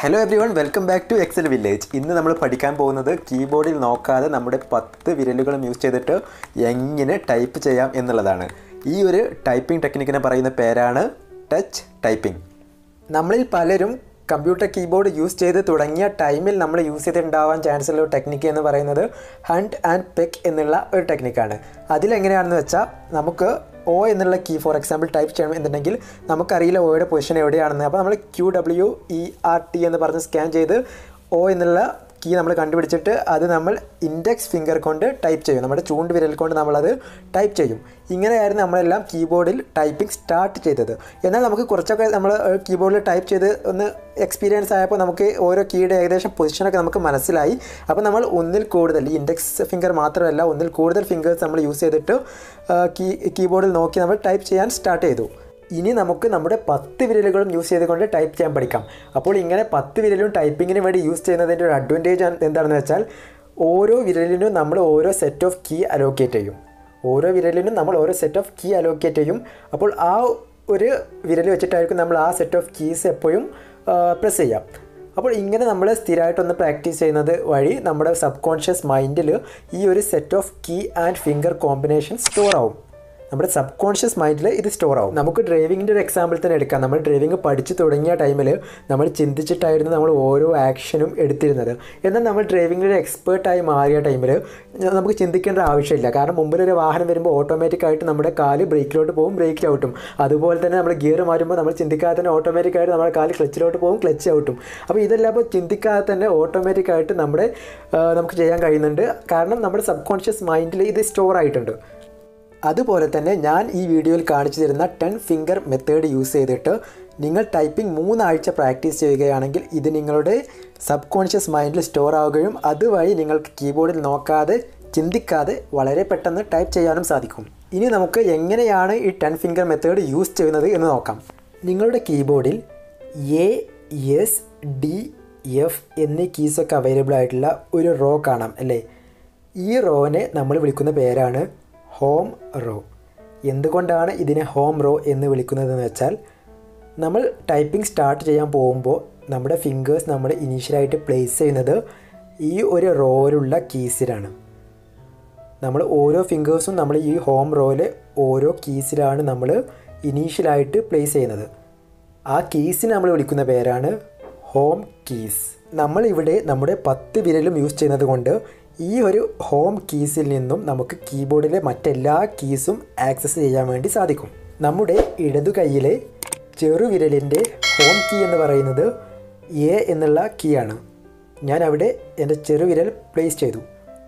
hello everyone welcome back to Excel village ഇന്ന് നമ്മൾ പഠിക്കാൻ പോകുന്നത് കീബോർഡിൽ നോക്കാതെ നമ്മുടെ പത്ത് വിരലുകളും യൂസ് ചെയ്തിട്ട് എങ്ങനെ ടൈപ്പ് ചെയ്യാം എന്നുള്ളതാണ് ഈ ഒരു ടൈപ്പിംഗ് ടെക്നിക്കിനെ പറയുന്ന പേരാണ് ടച്ച് ടൈപ്പിംഗ് നമ്മളിൽ പലരും കമ്പ്യൂട്ടർ കീബോർഡ് യൂസ് ചെയ്ത് തുടങ്ങിയ ടൈമിൽ നമ്മൾ യൂസ് ചെയ്തിട്ടുണ്ടാവാൻ ചാൻസ് ഉള്ള ഒരു ടെക്നിക്ക് എന്ന് പറയുന്നത് ഹണ്ട് ആൻഡ് പെക്ക് എന്നുള്ള ഒരു ടെക്നിക്കാണ് അതിലെങ്ങനെയാണെന്ന് വെച്ചാൽ നമുക്ക് ഒ എന്നുള്ള കീ ഫോർ എക്സാമ്പിൾ ടൈപ്പ് ചെയ്യണം എന്നുണ്ടെങ്കിൽ നമുക്കറിയില്ല ഒയുടെ പൊസിഷൻ എവിടെയാണെന്ന് അപ്പോൾ നമ്മൾ Q W E R T എന്ന് പറഞ്ഞ് സ്കാൻ ചെയ്ത് ഒ എന്നുള്ള കീ നമ്മൾ കണ്ടുപിടിച്ചിട്ട് അത് നമ്മൾ ഇൻഡെക്സ് ഫിംഗർ കൊണ്ട് ടൈപ്പ് ചെയ്യും നമ്മുടെ ചൂണ്ട് വിരൽ കൊണ്ട് നമ്മളത് ടൈപ്പ് ചെയ്യും ഇങ്ങനെയായിരുന്നു നമ്മളെല്ലാം കീബോർഡിൽ ടൈപ്പിംഗ് സ്റ്റാർട്ട് ചെയ്തത് എന്നാൽ നമുക്ക് കുറച്ചൊക്കെ നമ്മൾ കീബോർഡിൽ ടൈപ്പ് ചെയ്ത് ഒന്ന് എക്സ്പീരിയൻസ് ആയപ്പോൾ നമുക്ക് ഓരോ കീയുടെ ഏകദേശം പൊസിഷനൊക്കെ നമുക്ക് മനസ്സിലായി അപ്പോൾ നമ്മൾ ഒന്നിൽ കൂടുതൽ ഈ ഇൻഡെക്സ് ഫിംഗർ മാത്രമല്ല ഒന്നിൽ കൂടുതൽ ഫിംഗേഴ്സ് നമ്മൾ യൂസ് ചെയ്തിട്ട് കീ കീബോർഡിൽ നോക്കി നമ്മൾ ടൈപ്പ് ചെയ്യാൻ സ്റ്റാർട്ട് ചെയ്തു ഇനി നമുക്ക് നമ്മുടെ പത്ത് വിരലുകളും യൂസ് ചെയ്തുകൊണ്ട് ടൈപ്പ് ചെയ്യാൻ പഠിക്കാം അപ്പോൾ ഇങ്ങനെ പത്ത് വിരലും ടൈപ്പിങ്ങിന് വേണ്ടി യൂസ് ചെയ്യുന്നതിൻ്റെ ഒരു അഡ്വാൻറ്റേജ് എന്താണെന്ന് വെച്ചാൽ ഓരോ വിരലിനും നമ്മൾ ഓരോ സെറ്റ് ഓഫ് കീ അലോക്കേറ്റ് ചെയ്യും ഓരോ വിരലിനും നമ്മൾ ഓരോ സെറ്റ് ഓഫ് കീ അലോക്കേറ്റ് ചെയ്യും അപ്പോൾ ആ ഒരു വിരൽ വെച്ചിട്ടായിരിക്കും നമ്മൾ ആ സെറ്റ് ഓഫ് കീസ് എപ്പോഴും പ്രസ് ചെയ്യാം അപ്പോൾ ഇങ്ങനെ നമ്മൾ സ്ഥിരമായിട്ടൊന്ന് പ്രാക്ടീസ് ചെയ്യുന്നത് വഴി നമ്മുടെ സബ് കോൺഷ്യസ് മൈൻഡിൽ ഈ ഒരു set of key and finger combination store ആവും നമ്മുടെ സബ് കോൺഷ്യസ് മൈൻഡിൽ ഇത് സ്റ്റോർ ആവും നമുക്ക് ഡ്രൈവിങ്ങിൻ്റെ ഒരു എക്സാമ്പിൾ തന്നെ എടുക്കാം നമ്മൾ ഡ്രൈവിംഗ് പഠിച്ചു തുടങ്ങിയ ടൈമിൽ നമ്മൾ ചിന്തിച്ചിട്ടായിരുന്നു നമ്മൾ ഓരോ ആക്ഷനും എടുത്തിരുന്നത് എന്നാൽ നമ്മൾ ഡ്രൈവിങ്ങിൽ എക്സ്പേർട്ടായി മാറിയ ടൈമിൽ നമുക്ക് ചിന്തിക്കേണ്ട ആവശ്യമില്ല കാരണം മുമ്പിലൊരു വാഹനം വരുമ്പോൾ ഓട്ടോമാറ്റിക്കായിട്ട് നമ്മുടെ കാല് ബ്രേക്കിലോട്ട് പോകും ബ്രേക്ക് ചവിട്ടും അതുപോലെ തന്നെ നമ്മൾ ഗിയർ മാറുമ്പോൾ നമ്മൾ ചിന്തിക്കാതെ തന്നെ ഓട്ടോമാറ്റിക്കായിട്ട് നമ്മുടെ കാല് ക്ലച്ചിലോട്ട് പോകും ക്ലച്ച് ചവിട്ടും അപ്പോൾ ഇതെല്ലാം ഇപ്പോൾ ചിന്തിക്കാതെ തന്നെ ഓട്ടോമാറ്റിക്കായിട്ട് നമ്മുടെ നമുക്ക് ചെയ്യാൻ കഴിയുന്നുണ്ട് കാരണം നമ്മുടെ സബ് കോൺഷ്യസ് മൈൻഡിൽ ഇത് സ്റ്റോർ ആയിട്ടുണ്ട് അതുപോലെ തന്നെ ഞാൻ ഈ വീഡിയോയിൽ കാണിച്ചു തരുന്ന ടെൻ ഫിംഗർ മെത്തേഡ് യൂസ് ചെയ്തിട്ട് നിങ്ങൾ ടൈപ്പിംഗ് മൂന്നാഴ്ച പ്രാക്ടീസ് ചെയ്യുകയാണെങ്കിൽ ഇത് നിങ്ങളുടെ സബ് കോൺഷ്യസ് മൈൻഡിൽ സ്റ്റോർ ആവുകയും അതുവഴി നിങ്ങൾക്ക് കീബോർഡിൽ നോക്കാതെ ചിന്തിക്കാതെ വളരെ പെട്ടെന്ന് ടൈപ്പ് ചെയ്യാനും സാധിക്കും ഇനി നമുക്ക് എങ്ങനെയാണ് ഈ ടെൻ ഫിംഗർ മെത്തേഡ് യൂസ് ചെയ്യുന്നത് എന്ന് നോക്കാം നിങ്ങളുടെ കീബോർഡിൽ എ എസ് ഡി എഫ് എന്നീ കീസൊക്കെ അവൈലബിൾ ആയിട്ടുള്ള ഒരു റോ കാണാം അല്ലേ ഈ റോനെ നമ്മൾ വിളിക്കുന്ന പേരാണ് ഹോം റോ എന്തുകൊണ്ടാണ് ഇതിനെ ഹോം റോ എന്ന് വിളിക്കുന്നതെന്ന് വെച്ചാൽ നമ്മൾ ടൈപ്പിംഗ് സ്റ്റാർട്ട് ചെയ്യാൻ പോകുമ്പോൾ നമ്മുടെ ഫിംഗേഴ്സ് നമ്മൾ ഇനീഷ്യലായിട്ട് പ്ലേസ് ചെയ്യുന്നത് ഈ ഒരു റോയിലുള്ള കീസിലാണ് നമ്മൾ ഓരോ ഫിംഗേഴ്സും നമ്മൾ ഈ ഹോം റോയിൽ ഓരോ കീസിലാണ് നമ്മൾ ഇനീഷ്യലായിട്ട് പ്ലേസ് ചെയ്യുന്നത് ആ കീസിനെ നമ്മൾ വിളിക്കുന്ന പേരാണ് ഹോം കീസ് നമ്മൾ ഇവിടെ നമ്മുടെ പത്ത് വിരലും യൂസ് ചെയ്യുന്നത് കൊണ്ട് ഈ ഒരു ഹോം കീസിൽ നിന്നും നമുക്ക് കീബോർഡിലെ മറ്റെല്ലാ കീസും ആക്സസ് ചെയ്യാൻ വേണ്ടി സാധിക്കും നമ്മുടെ ഇടതു കൈയിലെ ചെറുവിരലിൻ്റെ ഹോം കീ എന്ന് പറയുന്നത് എ എന്നുള്ള കീ ആണ് ഞാൻ അവിടെ എൻ്റെ ചെറുവിരൽ പ്ലേസ് ചെയ്തു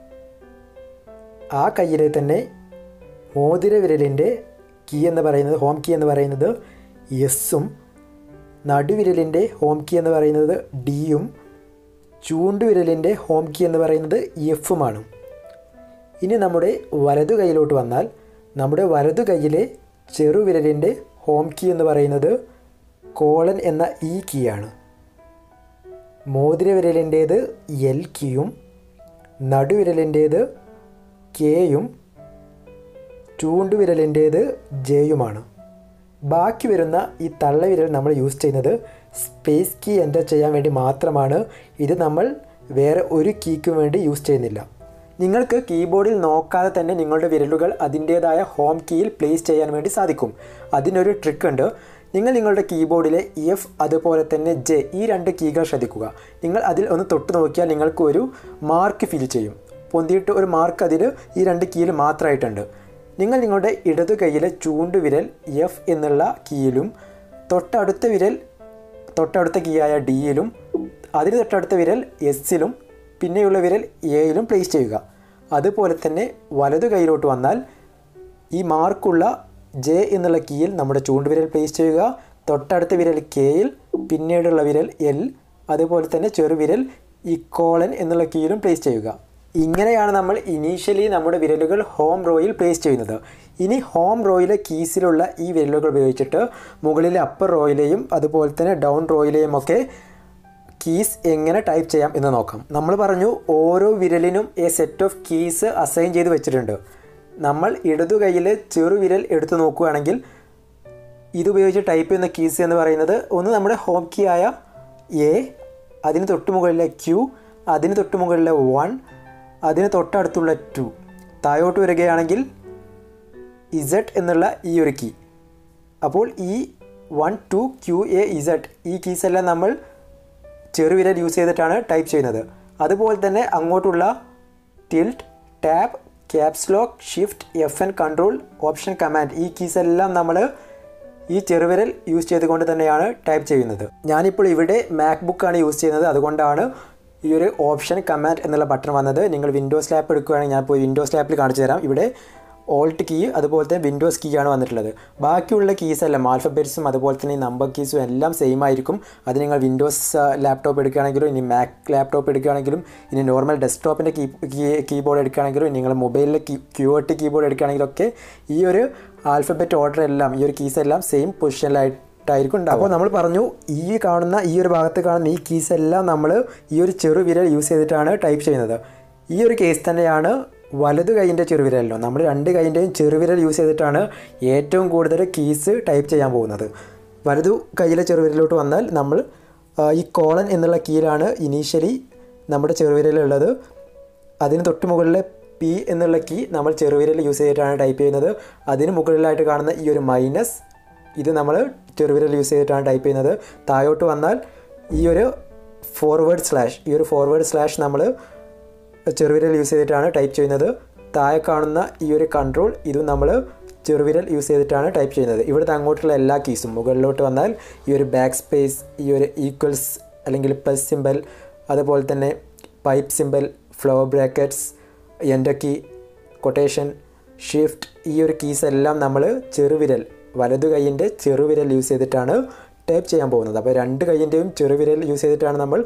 ആ കയ്യിലെ തന്നെ മോതിര വിരലിൻ്റെ കീ എന്ന് പറയുന്നത് ഹോം കീ എന്ന് പറയുന്നത് എസ്സും നടുവിരലിൻ്റെ ഹോം കീ എന്ന് പറയുന്നത് ഡിയും ചൂണ്ടുവിരലിൻ്റെ ഹോം കീ എന്ന് പറയുന്നത് എഫുമാണ് ഇനി നമ്മുടെ വലതു കൈയിലോട്ട് വന്നാൽ നമ്മുടെ വലതു കൈയിലെ ചെറുവിരലിൻ്റെ ഹോം കീ എന്ന് പറയുന്നത് കോളൻ എന്ന ഇ കീയാണ് മോതിരവിരലിൻ്റേത് എൽ കീയും നടുവിരലിൻ്റേത് കെയും ചൂണ്ടുവിരലിൻ്റേത് ജെയുമാണ് ബാക്കി വരുന്ന ഈ തള്ളവിരൽ നമ്മൾ യൂസ് ചെയ്യുന്നത് സ്പേസ് കീ എൻ്റർ ചെയ്യാൻ വേണ്ടി മാത്രമാണ് ഇത് നമ്മൾ വേറെ ഒരു കീക്കും വേണ്ടി യൂസ് ചെയ്യുന്നില്ല നിങ്ങൾക്ക് കീബോർഡിൽ നോക്കാതെ തന്നെ നിങ്ങളുടെ വിരലുകൾ അതിൻ്റേതായ ഹോം കീയിൽ പ്ലേസ് ചെയ്യാൻ വേണ്ടി സാധിക്കും അതിനൊരു ട്രിക്ക് ഉണ്ട് നിങ്ങൾ നിങ്ങളുടെ കീബോർഡിലെ എഫ് അതുപോലെ തന്നെ ജെ ഈ രണ്ട് കീകൾ ശ്രദ്ധിക്കുക നിങ്ങൾ അതിൽ ഒന്ന് തൊട്ട് നോക്കിയാൽ നിങ്ങൾക്ക് ഒരു മാർക്ക് ഫീൽ ചെയ്യും പൊന്തിയിട്ട് ഒരു മാർക്ക് അതിൽ ഈ രണ്ട് കീയിൽ മാത്രമായിട്ടുണ്ട് നിങ്ങൾ നിങ്ങളുടെ ഇടതു കൈയിലെ ചൂണ്ടുവിരൽ എഫ് എന്നുള്ള കീയിലും തൊട്ടടുത്ത വിരൽ തൊട്ടടുത്ത കീയായ ഡിയിലും അതിന് തൊട്ടടുത്ത വിരൽ എസ്സിലും പിന്നെയുള്ള വിരൽ എയിലും പ്ലേസ് ചെയ്യുക അതുപോലെ തന്നെ വലതു കൈയിലോട്ട് വന്നാൽ ഈ മാർക്കുള്ള ജെ എന്നുള്ള കീയിൽ നമ്മുടെ ചൂണ്ടുവിരൽ പ്ലേസ് ചെയ്യുക തൊട്ടടുത്ത വിരൽ കെയിൽ പിന്നീടുള്ള വിരൽ എൽ അതുപോലെ തന്നെ ചെറുവിരൽ ഈ കോളൻ എന്നുള്ള കീയിലും പ്ലേസ് ചെയ്യുക ഇങ്ങനെയാണ് നമ്മൾ ഇനീഷ്യലി നമ്മുടെ വിരലുകൾ ഹോം റോയിൽ പ്ലേസ് ചെയ്യുന്നത് ഇനി ഹോം റോയിലെ കീസിലുള്ള ഈ വിരലുകൾ ഉപയോഗിച്ചിട്ട് മുകളിലെ അപ്പർ റോയിലെയും അതുപോലെ തന്നെ ഡൗൺ റോയിലെയും ഒക്കെ കീസ് എങ്ങനെ ടൈപ്പ് ചെയ്യാം എന്ന് നോക്കാം നമ്മൾ പറഞ്ഞു ഓരോ വിരലിനും a set of keys assign ചെയ്ത് വെച്ചിട്ടുണ്ട് നമ്മൾ ഇടതു കൈയിൽ ചെറുവിരൽ എടുത്തു നോക്കുകയാണെങ്കിൽ ഇതുപയോഗിച്ച് ടൈപ്പ് ചെയ്യുന്ന കീസ് എന്ന് പറയുന്നത് ഒന്ന് നമ്മുടെ ഹോം കീ ആയ എ അതിന് തൊട്ട് മുകളിലെ ക്യൂ അതിന് തൊട്ട് മുകളിലെ വൺ അതിന് തൊട്ടടുത്തുള്ള ടു താഴോട്ട് വരികയാണെങ്കിൽ ഇസഡ് എന്നുള്ള ഈ ഒരു കീ അപ്പോൾ ഈ one two Q A Z ഈ കീസ് എല്ലാം നമ്മൾ ചെറുവിരൽ യൂസ് ചെയ്തിട്ടാണ് ടൈപ്പ് ചെയ്യുന്നത് അതുപോലെ തന്നെ അങ്ങോട്ടുള്ള tilt tab caps lock shift F N control option command ഈ കീസ് എല്ലാം നമ്മൾ ഈ ചെറുവിരൽ യൂസ് ചെയ്തുകൊണ്ട് തന്നെയാണ് ടൈപ്പ് ചെയ്യുന്നത് ഞാനിപ്പോൾ ഇവിടെ മാക്ബുക്കാണ് യൂസ് ചെയ്യുന്നത് അതുകൊണ്ടാണ് ഈ ഒരു ഓപ്ഷൻ കമാൻഡ് എന്നുള്ള ബട്ടൺ വന്നത് നിങ്ങൾ വിൻഡോസ് ലാപ്പ് എടുക്കുകയാണെങ്കിൽ ഞാൻ പോയി വിൻഡോസ് ലാപ്പിൽ കാണിച്ചു തരാം ഇവിടെ ഓൾട്ട് കീ അതുപോലെ തന്നെ വിൻഡോസ് കീ ആണ് വന്നിട്ടുള്ളത് ബാക്കിയുള്ള കീസ് എല്ലാം ആൽഫബറ്റ്സും അതുപോലെ തന്നെ ഈ നമ്പർ കീസും എല്ലാം സെയിം ആയിരിക്കും അത് നിങ്ങൾ വിൻഡോസ് ലാപ്ടോപ്പ് എടുക്കുകയാണെങ്കിലും ഇനി മാക് ലാപ്ടോപ്പ് എടുക്കുകയാണെങ്കിലും ഇനി നോർമൽ ഡെസ്ക്ടോപ്പിൻ്റെ കീ കീബോർഡ് എടുക്കുകയാണെങ്കിലും നിങ്ങൾ മൊബൈലിലെ കീ ക്യൂ ടി കീബോർഡ് എടുക്കുകയാണെങ്കിലൊക്കെ ഈ ഒരു ആൽഫബറ്റ് ഓർഡർ എല്ലാം ഈ ഒരു കീസ് എല്ലാം സെയിം പൊസിഷനിലായിട്ടായിരിക്കും ഉണ്ടാവും അപ്പോൾ നമ്മൾ പറഞ്ഞു ഈ കാണുന്ന ഈ ഒരു ഭാഗത്ത് കാണുന്ന ഈ കീസ് എല്ലാം നമ്മൾ ഈ ഒരു ചെറുവിരൽ യൂസ് ചെയ്തിട്ടാണ് ടൈപ്പ് ചെയ്യുന്നത് ഈ ഒരു കേസ് തന്നെയാണ് വലതു കൈയിൻ്റെ ചെറുവിരലിനോ നമ്മൾ രണ്ട് കൈയിൻ്റെയും ചെറുവിരൽ യൂസ് ചെയ്തിട്ടാണ് ഏറ്റവും കൂടുതൽ കീസ് ടൈപ്പ് ചെയ്യാൻ പോകുന്നത് വലതു കൈയിലെ ചെറുവിരലിലോട്ട് വന്നാൽ നമ്മൾ ആ, ഈ കോളൻ എന്നുള്ള കീയിലാണ് ഇനീഷ്യലി നമ്മുടെ ചെറുവിരലുള്ളത് അതിന് തൊട്ട് മുകളിലെ പി എന്നുള്ള കീ നമ്മൾ ചെറുവിരൽ യൂസ് ചെയ്തിട്ടാണ് ടൈപ്പ് ചെയ്യുന്നത് അതിന് മുകളിലായിട്ട് കാണുന്ന ഈ ഒരു മൈനസ് ഇത് നമ്മൾ ചെറുവിരൽ യൂസ് ചെയ്തിട്ടാണ് ടൈപ്പ് ചെയ്യുന്നത് താഴോട്ട് വന്നാൽ ഈ ഒരു ഫോർവേഡ് സ്ലാഷ് ഈ ഒരു ഫോർവേഡ് സ്ലാഷ് നമ്മൾ ചെറുവിരൽ യൂസ് ചെയ്തിട്ടാണ് ടൈപ്പ് ചെയ്യുന്നത് താഴെ കാണുന്ന ഈ ഒരു കൺട്രോൾ ഇതും നമ്മൾ ചെറുവിരൽ യൂസ് ചെയ്തിട്ടാണ് ടൈപ്പ് ചെയ്യുന്നത് ഇവിടുത്തെ അങ്ങോട്ടുള്ള എല്ലാ കീസും മുകളിലോട്ട് വന്നാൽ ഈ ഒരു ബാക്ക് സ്പേസ് ഈ ഒരു ഈക്വൽസ് അല്ലെങ്കിൽ പ്ലസ് സിമ്പൽ അതുപോലെ തന്നെ പൈപ്പ് സിമ്പൽ ഫ്ലോ ബ്രാക്കറ്റ്സ് എൻ്റെ കീ കൊട്ടേഷൻ ഷിഫ്റ്റ് ഈ ഒരു കീസ് എല്ലാം നമ്മൾ ചെറുവിരൽ വലതു കൈയിൻ്റെ ചെറുവിരൽ യൂസ് ചെയ്തിട്ടാണ് ടൈപ്പ് ചെയ്യാൻ പോകുന്നത് അപ്പോൾ രണ്ട് കൈയിൻ്റെയും ചെറുവിരൽ യൂസ് ചെയ്തിട്ടാണ് നമ്മൾ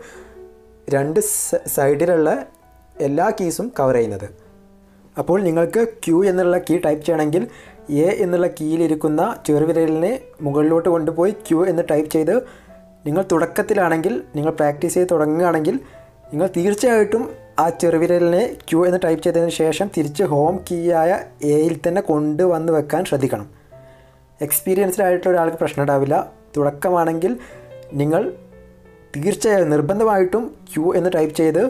രണ്ട് സ- സൈഡിലുള്ള എല്ലാ കീസും കവർ ചെയ്യുന്നത് അപ്പോൾ നിങ്ങൾക്ക് ക്യൂ എന്നുള്ള കീ ടൈപ്പ് ചെയ്യണമെങ്കിൽ എ എന്നുള്ള കീയിലിരിക്കുന്ന ചെറുവിരലിനെ മുകളിലോട്ട് കൊണ്ടുപോയി ക്യൂ എന്ന് ടൈപ്പ് ചെയ്ത് നിങ്ങൾ തുടക്കത്തിലാണെങ്കിൽ നിങ്ങൾ പ്രാക്ടീസ് ചെയ്ത് തുടങ്ങുകയാണെങ്കിൽ നിങ്ങൾ തീർച്ചയായിട്ടും ആ ചെറുവിരലിനെ ക്യൂ എന്ന് ടൈപ്പ് ചെയ്തതിന് ശേഷം തിരിച്ച് ഹോം കീയായ എയിൽ തന്നെ കൊണ്ടുവന്ന് വെക്കാൻ ശ്രദ്ധിക്കണം എക്സ്പീരിയൻസ്ഡ് ആയിട്ടുള്ള ഒരാൾക്ക് പ്രശ്നം ഉണ്ടാവില്ല തുടക്കമാണെങ്കിൽ നിങ്ങൾ തീർച്ചയായും നിർബന്ധമായിട്ടും ക്യൂ എന്ന് ടൈപ്പ് ചെയ്ത്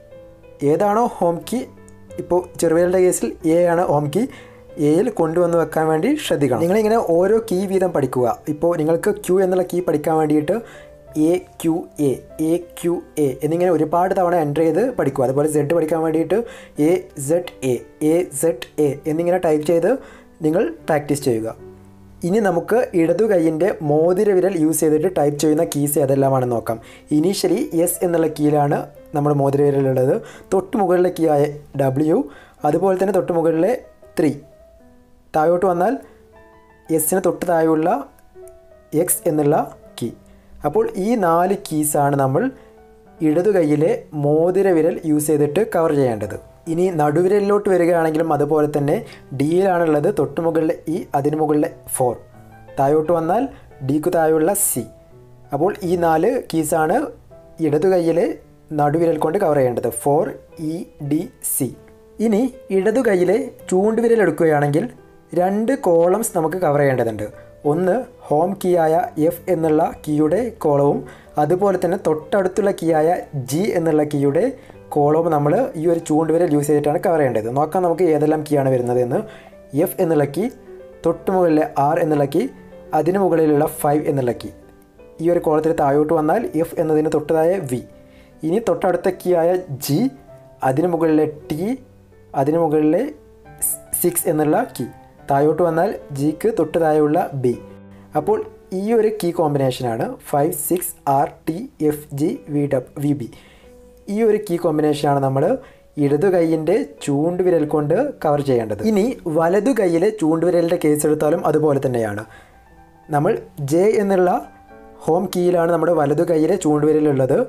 ഏതാണോ ഹോം കീ ഇപ്പോൾ ചെറുവിരലിൻ്റെ കേസിൽ എ ആണ് ഹോം കീ എയിൽ കൊണ്ടുവന്ന് വെക്കാൻ വേണ്ടി ശ്രദ്ധിക്കണം നിങ്ങളിങ്ങനെ ഓരോ കീ വീതം പഠിക്കുക ഇപ്പോൾ നിങ്ങൾക്ക് ക്യൂ എന്നുള്ള കീ പഠിക്കാൻ വേണ്ടിയിട്ട് A Q A A Q A എന്നിങ്ങനെ ഒരുപാട് തവണ എൻ്റർ ചെയ്ത് പഠിക്കുക അതുപോലെ സെഡ് പഠിക്കാൻ വേണ്ടിയിട്ട് A Z A A Z A എന്നിങ്ങനെ ടൈപ്പ് ചെയ്ത് നിങ്ങൾ പ്രാക്ടീസ് ചെയ്യുക ഇനി നമുക്ക് ഇടതു കൈയിൻ്റെ മോതിര വിരൽ യൂസ് ചെയ്തിട്ട് ടൈപ്പ് ചെയ്യുന്ന കീസ് ഏതെല്ലാമാണെന്ന് നോക്കാം ഇനീഷ്യലി എസ് എന്നുള്ള കീയിലാണ് നമ്മുടെ മോതിര വിരലുള്ളത് തൊട്ട് മുകളിലെ കീ ആയ ഡബ്ല്യു അതുപോലെ തന്നെ തൊട്ട് മുകളിലെ ത്രീ താഴോട്ട് വന്നാൽ എസിന് തൊട്ട് താഴെയുള്ള എക്സ് എന്നുള്ള കീ അപ്പോൾ ഈ നാല് കീസാണ് നമ്മൾ ഇടതു കൈയിലെ മോതിര വിരൽ യൂസ് ചെയ്തിട്ട് കവർ ചെയ്യേണ്ടത് ഇനി നടുവിരലിലോട്ട് വരികയാണെങ്കിലും അതുപോലെ തന്നെ ഡിയിലാണുള്ളത് തൊട്ട് മുകളിലെ ഇ അതിന് മുകളിലെ ഫോർ താഴോട്ട് വന്നാൽ ഡിക്ക് താഴെയുള്ള സി അപ്പോൾ ഈ നാല് കീസാണ് ഇടതു കൈയിലെ നടുവിരൽ കൊണ്ട് കവർ ചെയ്യേണ്ടത് ഫോർ ഇ ഡി സി ഇനി ഇടതു കൈയിലെ ചൂണ്ടുവിരൽ എടുക്കുകയാണെങ്കിൽ രണ്ട് കോളംസ് നമുക്ക് കവർ ചെയ്യേണ്ടതുണ്ട് ഒന്ന് ഹോം കീ ആയ എഫ് എന്നുള്ള കീയുടെ കോളവും അതുപോലെ തന്നെ തൊട്ടടുത്തുള്ള കീ ആയ ജി എന്നുള്ള കീയുടെ കോളവും നമ്മൾ ഈ ഒരു ചൂണ്ടുവിരൽ യൂസ് ചെയ്തിട്ടാണ് കവർ ചെയ്യേണ്ടത് നോക്കാം നമുക്ക് ഏതെല്ലാം കീ ആണ് വരുന്നത് എന്ന് എഫ് എന്നുള്ള കീ തൊട്ട് മുകളിലെ ആർ എന്നുള്ള കീ അതിന് മുകളിലുള്ള ഫൈവ് എന്നുള്ള കീ ഈ ഒരു കോളത്തിൽ താഴോട്ട് വന്നാൽ എഫ് എന്നതിന് തൊട്ടതായ വി ഇനി തൊട്ടടുത്ത കീ ആയ ജി അതിന് മുകളിലെ ടി അതിന് മുകളിലെ സിക്സ് എന്നുള്ള കീ താഴോട്ട് വന്നാൽ ജിക്ക് തൊട്ട് താഴെയുള്ള ബി അപ്പോൾ ഈ ഒരു കീ കോമ്പിനേഷനാണ് five six R T F G V ഡബ് വി ബി ഈ ഒരു കീ കോമ്പിനേഷനാണ് നമ്മൾ ഇടതു കൈയിൻ്റെ ചൂണ്ടുവിരൽ കൊണ്ട് കവർ ചെയ്യേണ്ടത് ഇനി വലതു കൈയിലെ ചൂണ്ടുവിരലിൻ്റെ കേസ് എടുത്താലും അതുപോലെ തന്നെയാണ് നമ്മൾ ജെ എന്നുള്ള ഹോം കീയിലാണ് നമ്മുടെ വലതു കൈയിലെ ചൂണ്ടുവിരലുള്ളത്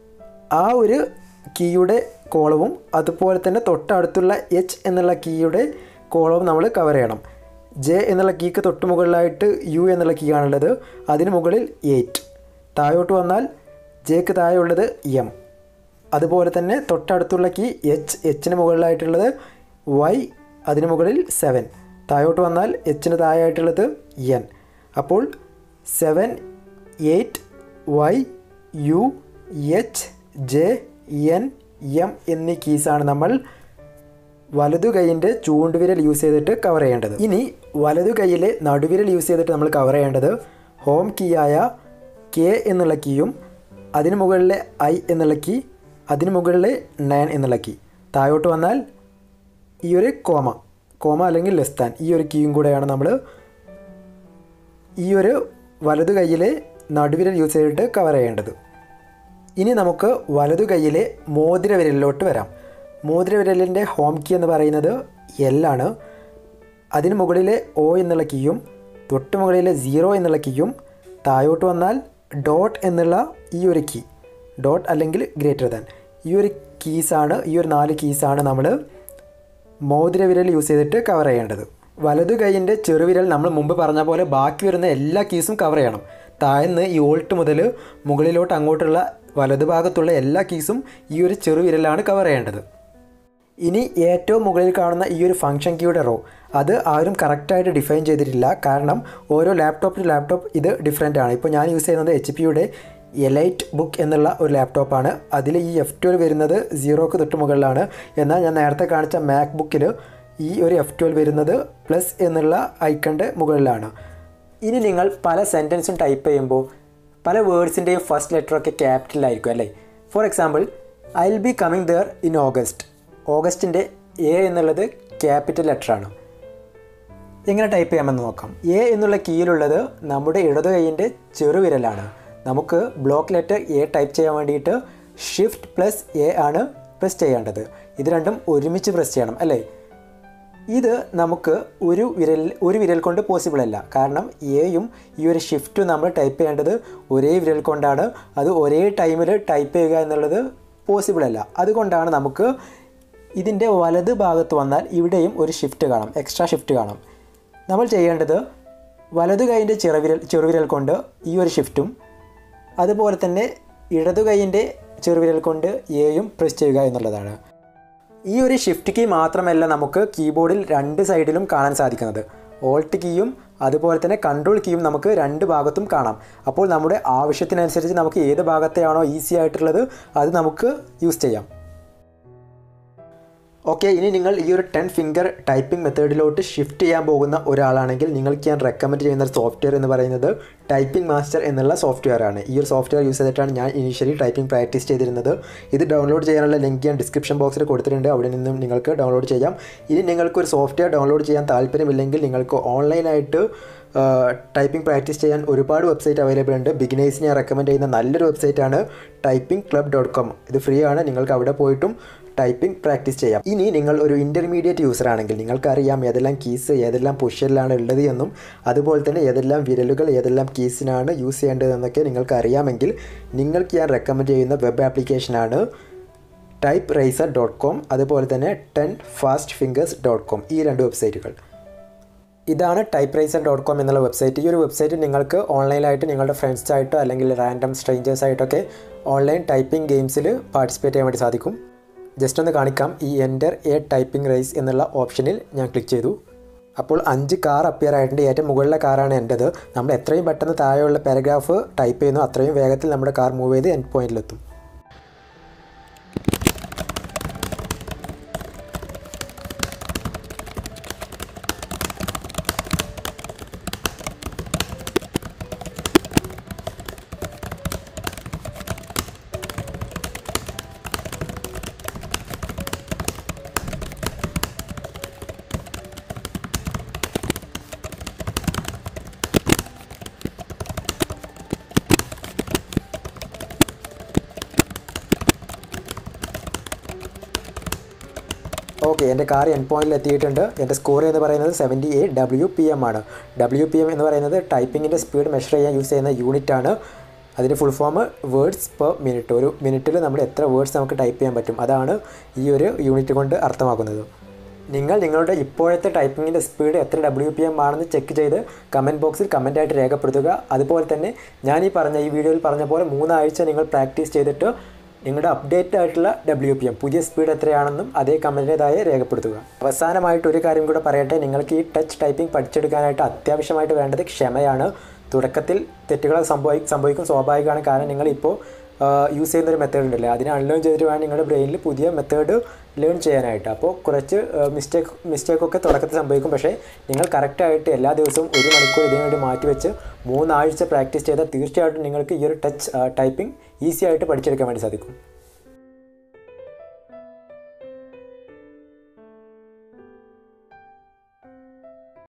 ആ ഒരു കീയുടെ കോളവും അതുപോലെ തന്നെ തൊട്ടടുത്തുള്ള എച്ച് എന്നുള്ള കീയുടെ കോളവും നമ്മൾ കവർ ചെയ്യണം ജെ എന്നുള്ള കീക്ക് തൊട്ട് മുകളിലായിട്ട് യു എന്നുള്ള കീ ആണുള്ളത് അതിന് മുകളിൽ എയ്റ്റ് താഴോട്ട് വന്നാൽ ജെക്ക് താഴെയുള്ളത് എം അതുപോലെ തന്നെ തൊട്ടടുത്തുള്ള കീ എച്ച് എച്ചിന് മുകളിലായിട്ടുള്ളത് വൈ അതിന് മുകളിൽ സെവൻ താഴോട്ട് വന്നാൽ എച്ചിന് താഴെയായിട്ടുള്ളത് എൻ അപ്പോൾ seven eight Y U H J N M എന്നീ കീസാണ് നമ്മൾ വലതു കൈയിൻ്റെ ചൂണ്ടുവിരൽ യൂസ് ചെയ്തിട്ട് കവർ ചെയ്യേണ്ടത് ഇനി വലതു കൈയിലെ നടുവിരൽ യൂസ് ചെയ്തിട്ട് നമ്മൾ കവർ ചെയ്യേണ്ടത് ഹോം കീയായ കെ എന്നുള്ള കീയും അതിന് മുകളിലെ ഐ എന്നുള്ള കീ അതിന് മുകളിലെ നയൻ എന്നുള്ള കീ താഴോട്ട് വന്നാൽ ഈ ഒരു കോമ കോമ അല്ലെങ്കിൽ ലെസ്താൻ ഈ ഒരു കീയും കൂടെയാണ് നമ്മൾ ഈ ഒരു വലതു കൈയിലെ നടുവിരൽ യൂസ് ചെയ്തിട്ട് കവർ ചെയ്യേണ്ടത് ഇനി നമുക്ക് വലതു കൈയിലെ മോതിര വിരലിലോട്ട് വരാം മോതിര വിരലിൻ്റെ ഹോം കീ എന്ന് പറയുന്നത് എൽ ആണ് അതിന് മുകളിലെ ഒ എന്നുള്ള കീയും തൊട്ട് മുകളിലെ സീറോ എന്നുള്ള കീയും താഴോട്ട് വന്നാൽ ഡോട്ട് എന്നുള്ള ഈ ഒരു കീ ഡോട്ട് അല്ലെങ്കിൽ ഗ്രേറ്റർ ദാൻ ഈ ഒരു കീസാണ് ഈ ഒരു നാല് കീസാണ് നമ്മൾ മോതിര വിരൽ യൂസ് ചെയ്തിട്ട് കവർ ചെയ്യേണ്ടത് വലതു കൈയിൻ്റെ ചെറുവിരൽ നമ്മൾ മുമ്പ് പറഞ്ഞ പോലെ ബാക്കി വരുന്ന എല്ലാ കീസും കവർ ചെയ്യണം താഴ്ന്ന് ഈ ഓൾട്ട് മുതൽ മുകളിലോട്ട് അങ്ങോട്ടുള്ള വലതുഭാഗത്തുള്ള എല്ലാ കീസും ഈ ഒരു ചെറുവിരലാണ് കവർ ചെയ്യേണ്ടത് ഇനി ഏറ്റവും മുകളിൽ കാണുന്ന ഈ ഒരു ഫംഗ്ഷൻ കീയുടെ റോ അത് ആരും കറക്റ്റായിട്ട് ഡിഫൈൻ ചെയ്തിട്ടില്ല കാരണം ഓരോ ലാപ്ടോപ്പ് ടു ലാപ്ടോപ്പ് ഇത് ഡിഫറെൻ്റ് ആണ് ഇപ്പോൾ ഞാൻ യൂസ് ചെയ്യുന്നത് എച്ച് പിയുടെ എലൈറ്റ് ബുക്ക് എന്നുള്ള ഒരു ലാപ്ടോപ്പാണ് അതിൽ ഈ എഫ് ട്വൽവ് വരുന്നത് സീറോക്ക് തൊട്ട് മുകളിലാണ് എന്നാൽ ഞാൻ നേരത്തെ കാണിച്ച മാക് ബുക്കിൽ ഈ ഒരു എഫ് ട്വൽവ് വരുന്നത് പ്ലസ് എന്നുള്ള ഐക്കണിൻ്റെ മുകളിലാണ് ഇനി നിങ്ങൾ പല സെൻറ്റൻസും ടൈപ്പ് ചെയ്യുമ്പോൾ പല വേർഡ്സിൻ്റെയും ഫസ്റ്റ് ലെറ്ററൊക്കെ ക്യാപിറ്റലായിരിക്കും അല്ലേ for example I will be coming there in August ഓഗസ്റ്റിൻ്റെ എ എന്നുള്ളത് ക്യാപിറ്റൽ ലെറ്ററാണ് എങ്ങനെ ടൈപ്പ് ചെയ്യാമെന്ന് നോക്കാം എ എന്നുള്ള കീയിലുള്ളത് നമ്മുടെ ഇടതു കൈയിൻ്റെ ചെറുവിരലാണ് നമുക്ക് ബ്ലോക്ക് ലെറ്റർ എ ടൈപ്പ് ചെയ്യാൻ വേണ്ടിയിട്ട് ഷിഫ്റ്റ് പ്ലസ് എ ആണ് പ്രസ് ചെയ്യേണ്ടത് ഇത് രണ്ടും ഒരുമിച്ച് പ്രസ് ചെയ്യണം അല്ലേ ഇത് നമുക്ക് ഒരു വിരൽ ഒരു വിരൽ കൊണ്ട് പോസിബിൾ അല്ല കാരണം എയും ഈ ഒരു ഷിഫ്റ്റും നമ്മൾ ടൈപ്പ് ചെയ്യേണ്ടത് ഒരേ വിരൽ കൊണ്ടാണ് അത് ഒരേ ടൈമിൽ ടൈപ്പ് ചെയ്യുക എന്നുള്ളത് പോസിബിൾ അല്ല അതുകൊണ്ടാണ് നമുക്ക് ഇതിൻ്റെ വലത് ഭാഗത്ത് വന്നാൽ ഇവിടെയും ഒരു ഷിഫ്റ്റ് കാണാം എക്സ്ട്രാ ഷിഫ്റ്റ് കാണാം നമ്മൾ ചെയ്യേണ്ടത് വലതു കൈയിൻ്റെ ചെറുവിരൽ ചെറുവിരൽ കൊണ്ട് ഈ ഒരു ഷിഫ്റ്റും അതുപോലെ തന്നെ ഇടതു കൈയിൻ്റെ ചെറുവിരൽ കൊണ്ട് എയും പ്രസ് ചെയ്യുക എന്നുള്ളതാണ് ഈ ഒരു ഷിഫ്റ്റ് കീ മാത്രമല്ല നമുക്ക് കീബോർഡിൽ രണ്ട് സൈഡിലും കാണാൻ സാധിക്കുന്നത് ഓൾട്ട് കീയും അതുപോലെ തന്നെ കൺട്രോൾ കീയും നമുക്ക് രണ്ട് ഭാഗത്തും കാണാം അപ്പോൾ നമ്മുടെ ആവശ്യത്തിനനുസരിച്ച് നമുക്ക് ഏത് ഭാഗത്തെയാണോ ഈസി ആയിട്ടുള്ളത് അത് നമുക്ക് യൂസ് ചെയ്യാം ഓക്കെ ഇനി നിങ്ങൾ ഈ ഒരു ടെൻ ഫിംഗർ ടൈപ്പിംഗ് മെത്തേഡിലോട്ട് ഷിഫ്റ്റ് ചെയ്യാൻ പോകുന്ന ഒരാളാണെങ്കിൽ നിങ്ങൾക്ക് ഞാൻ റെക്കമെൻഡ് ചെയ്യുന്ന ഒരു സോഫ്റ്റ്വെയർ എന്ന് പറയുന്നത് ടൈപ്പിംഗ് മാസ്റ്റർ എന്നുള്ള സോഫ്റ്റ്വെയർ ആണ് ഈ ഒരു സോഫ്റ്റ്വെയർ യൂസ് ചെയ്തിട്ടാണ് ഞാൻ ഇനീഷ്യലി ടൈപ്പിംഗ് പ്രാക്ടീസ് ചെയ്തിരുന്നത് ഇത് ഡൗൺലോഡ് ചെയ്യാനുള്ള ലിങ്ക് ഞാൻ ഡിസ്ക്രിപ്ഷൻ ബോക്സിൽ കൊടുത്തിട്ടുണ്ട് അവിടെ നിന്നും നിങ്ങൾക്ക് ഡൗൺലോഡ് ചെയ്യാം ഇനി നിങ്ങൾക്ക് ഒരു സോഫ്റ്റ്വെയർ ഡൗൺലോഡ് ചെയ്യാൻ താല്പര്യമില്ലെങ്കിൽ നിങ്ങൾക്ക് ഓൺലൈനായിട്ട് ടൈപ്പിംഗ് പ്രാക്ടീസ് ചെയ്യാൻ ഒരുപാട് വെബ്സൈറ്റ് അവൈലബിൾ ഉണ്ട് ബിഗിനേഴ്സിന് ഞാൻ റെക്കമെൻഡ് ചെയ്യുന്ന നല്ലൊരു വെബ്സൈറ്റാണ് ടൈപ്പിംഗ് ക്ലബ് ഡോട്ട് കോം ഇത് ഫ്രീ ആണ് നിങ്ങൾക്ക് അവിടെ പോയിട്ടും ടൈപ്പിംഗ് പ്രാക്ടീസ് ചെയ്യാം ഇനി നിങ്ങൾ ഒരു ഇൻ്റർമീഡിയറ്റ് യൂസർ ആണെങ്കിൽ നിങ്ങൾക്കറിയാം ഏതെല്ലാം കീസ് ഏതെല്ലാം പൊസിഷനിലാണ് ഉള്ളത് എന്നും അതുപോലെ തന്നെ ഏതെല്ലാം വിരലുകൾ ഏതെല്ലാം കീസിനാണ് യൂസ് ചെയ്യേണ്ടതെന്നൊക്കെ നിങ്ങൾക്ക് അറിയാമെങ്കിൽ നിങ്ങൾക്ക് ഞാൻ റെക്കമെൻഡ് ചെയ്യുന്ന വെബ് ആപ്ലിക്കേഷനാണ് ടൈപ്പ് റൈസർ ഡോട്ട് കോം അതുപോലെ തന്നെ ten fast fingers dot com ഈ രണ്ട് വെബ്സൈറ്റുകൾ ഇതാണ് ടൈപ്പ് റൈസർ ഡോട്ട് കോം എന്നുള്ള വെബ്സൈറ്റ് ഈ ഒരു വെബ്സൈറ്റ് നിങ്ങൾക്ക് ഓൺലൈനായിട്ട് നിങ്ങളുടെ ഫ്രണ്ട്സായിട്ടോ അല്ലെങ്കിൽ റാൻഡം സ്ട്രേഞ്ചേഴ്സായിട്ടൊക്കെ ഓൺലൈൻ ടൈപ്പിംഗ് ഗെയിംസിൽ പാർട്ടിസിപ്പേറ്റ് ചെയ്യാൻ വേണ്ടി സാധിക്കും ജസ്റ്റ് ഒന്ന് കാണിക്കാം ഈ എൻ്റർ എ ടൈപ്പിംഗ് റൈസ് എന്നുള്ള ഓപ്ഷനിൽ ഞാൻ ക്ലിക്ക് ചെയ്തു അപ്പോൾ അഞ്ച് കാർ അപ്പിയർ ആയിട്ടുണ്ട് ഏറ്റവും മുകളിലെ കാറാണ് എൻ്റെത് നമ്മൾ എത്രയും പെട്ടെന്ന് താഴെയുള്ള പാരഗ്രാഫ് ടൈപ്പ് ചെയ്യുന്നു അത്രയും വേഗത്തിൽ നമ്മുടെ കാർ മൂവ് ചെയ്ത് എൻഡ് പോയിന്റിലെത്തും ഓക്കെ എൻ്റെ കാർ എൻ പോയിന്റിൽ എത്തിയിട്ടുണ്ട് എൻ്റെ സ്കോർ എന്ന് പറയുന്നത് seventy eight W P M ആണ് ഡബ്ല്യു പി എം എന്ന് പറയുന്നത് ടൈപ്പിങ്ങിൻ്റെ സ്പീഡ് മെഷർ ചെയ്യാൻ യൂസ് ചെയ്യുന്ന യൂണിറ്റ് ആണ് അതിൻ്റെ full form words per minute ഒരു മിനിറ്റിൽ നമ്മൾ എത്ര വേർഡ്സ് നമുക്ക് ടൈപ്പ് ചെയ്യാൻ പറ്റും അതാണ് ഈ ഒരു യൂണിറ്റ് കൊണ്ട് അർത്ഥമാക്കുന്നത് നിങ്ങൾ നിങ്ങളുടെ ഇപ്പോഴത്തെ ടൈപ്പിങ്ങിൻ്റെ സ്പീഡ് എത്ര ഡബ്ല്യു പി എം ആണെന്ന് ചെക്ക് ചെയ്ത് കമൻറ്റ് ബോക്സിൽ കമൻറ്റായിട്ട് രേഖപ്പെടുത്തുക അതുപോലെ തന്നെ ഞാൻ ഈ പറഞ്ഞ ഈ വീഡിയോയിൽ പറഞ്ഞ പോലെ മൂന്നാഴ്ച നിങ്ങൾ പ്രാക്ടീസ് ചെയ്തിട്ട് നിങ്ങളുടെ അപ്ഡേറ്റ് ആയിട്ടുള്ള ഡബ്ല്യു പി എം പുതിയ സ്പീഡ് എത്രയാണെന്നും അതേ കമൻറ്റിൻ്റെതായി രേഖപ്പെടുത്തുക അവസാനമായിട്ട് ഒരു കാര്യം കൂടെ പറയട്ടെ നിങ്ങൾക്ക് ഈ ടച്ച് ടൈപ്പിംഗ് പഠിച്ചെടുക്കാനായിട്ട് അത്യാവശ്യമായിട്ട് വേണ്ടത് ക്ഷമയാണ് തുടക്കത്തിൽ തെറ്റുകൾ സംഭവി സംഭവിക്കും സ്വാഭാവികമാണ് കാരണം നിങ്ങളിപ്പോൾ യൂസ് ചെയ്യുന്ന ഒരു മെത്തേഡ് ഉണ്ടല്ലേ അതിനെ അൺലേൺ ചെയ്തിട്ട് വേണം നിങ്ങളുടെ ബ്രെയിനിൽ പുതിയ മെത്തേഡ് ലേൺ ചെയ്യാനായിട്ട് അപ്പോൾ കുറച്ച് മിസ്റ്റേക്ക് മിസ്റ്റേക്കൊക്കെ തുടക്കത്തിൽ സംഭവിക്കും പക്ഷേ നിങ്ങൾ കറക്റ്റായിട്ട് എല്ലാ ദിവസവും ഒരു മണിക്കൂർ ഇതിനു വേണ്ടി മാറ്റി വെച്ച് മൂന്നാഴ്ച പ്രാക്ടീസ് ചെയ്താൽ തീർച്ചയായിട്ടും നിങ്ങൾക്ക് ഈ ഒരു ടച്ച് ടൈപ്പിംഗ് ഈസി ആയിട്ട് പഠിച്ചെടുക്കാൻ വേണ്ടി സാധിക്കും